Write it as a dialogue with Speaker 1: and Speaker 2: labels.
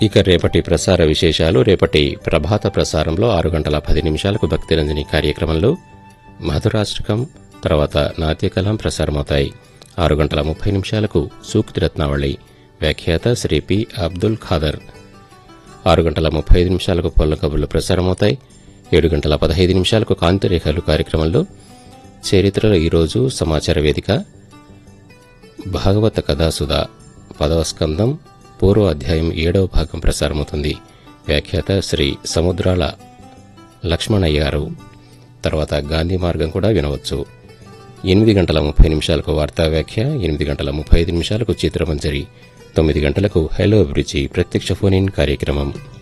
Speaker 1: ఇక రేపటి ప్రసార విశేషాలు రేపటి ప్రభాత ప్రసారంలో ఆరు గంటల పది నిమిషాలకు భక్తిరంజని కార్యక్రమంలో మధురాష్టకం తర్వాత నాట్యకలం ప్రసారమవుతాయి ఆరు గంటల ముప్పై నిమిషాలకు సూక్తి రత్నావళి వ్యాఖ్యాత శ్రీ పి అబ్దుల్ ఖాదర్ ఆరు గంటల ముప్పై ఐదు నిమిషాలకు పొల్ల కబుర్లు ప్రసారమవుతాయి ఏడు గంటల పదహైదు నిమిషాలకు కాంతిరేఖలు కార్యక్రమంలో చరిత్రలో ఈరోజు సమాచార వేదిక భాగవత కథాసుధ పదవ స్కందం పూర్వ అధ్యాయం ఏడవ భాగం ప్రసారమవుతుంది వ్యాఖ్యాత శ్రీ సముద్రాల లక్ష్మణయ్య గారు తర్వాత గాంధీ మార్గం కూడా వినవచ్చు ఎనిమిది గంటల ముప్పై నిమిషాలకు వార్తా వ్యాఖ్య ఎనిమిది గంటల ముప్పై ఐదు నిమిషాలకు చిత్రమంజరి తొమ్మిది గంటలకు హలో అభిరుచి ప్రత్యక్ష ఫోన్ ఇన్ కార్యక్రమం